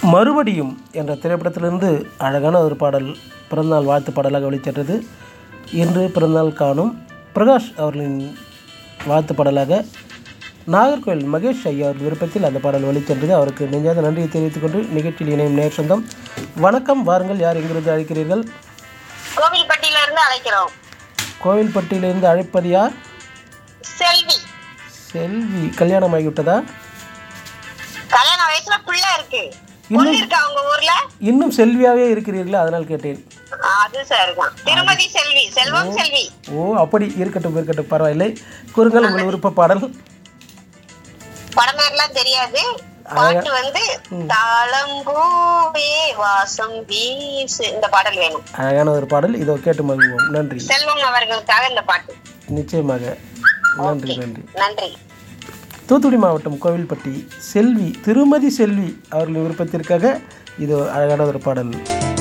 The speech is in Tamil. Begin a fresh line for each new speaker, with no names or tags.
மறுபடியும் என்ற திரைப்படத்திலிருந்து அழகான ஒரு பாடல் பிறந்தநாள் வாழ்த்து பாடலாக வெளிச்சென்றது இன்று பிறந்தநாள் காணும் பிரகாஷ் அவர்களின் வாழ்த்து பாடலாக நாகர்கோவில் மகேஷ் ஐயா அவர் விருப்பத்தில் அந்த பாடல் வெளிச்சென்றது அவருக்கு நெஞ்சாத நன்றியை தெரிவித்துக் கொண்டு நிகழ்ச்சியில் இணையும் நேர் சொந்தம் வணக்கம் வாருங்கள் யார் எங்கிருந்து அழைக்கிறீர்கள்
கோவில்பட்டியில இருந்து அழைக்கிறோம்
கோவில்பட்டியிலிருந்து அழைப்பது யார்
செல்வி
செல்வி கல்யாணம் ஆகிவிட்டதா
கல்யாண வயசுல பிள்ளை இருக்கு பொண்ணு இருக்கா உங்க ஊர்ல
இன்னும் செல்வியாகவே இருக்கிறீர்களா அதனால் கேட்டேன்
அது சரிதான் திருமதி செல்வி செல்வம் செல்வி
ஓ அப்படி இருக்கட்டும் இருக்கட்டும் பரவாயில்லை கூறுங்கள் உங்கள் விருப்ப பாடல்
படம் எல்லாம் தெரியாது பாட்டு வந்து தாளம்பூவே வாசம் வீசு இந்த பாடல் வேணும்
அழகான ஒரு பாடல் இதோ கேட்டு மகிழ்வோம் நன்றி
செல்வம் அவர்களுக்காக இந்த பாட்டு
நிச்சயமாக நன்றி நன்றி
நன்றி
தூத்துக்குடி மாவட்டம் கோவில்பட்டி செல்வி திருமதி செல்வி அவர்களின் விருப்பத்திற்காக இது அழகான ஒரு பாடல்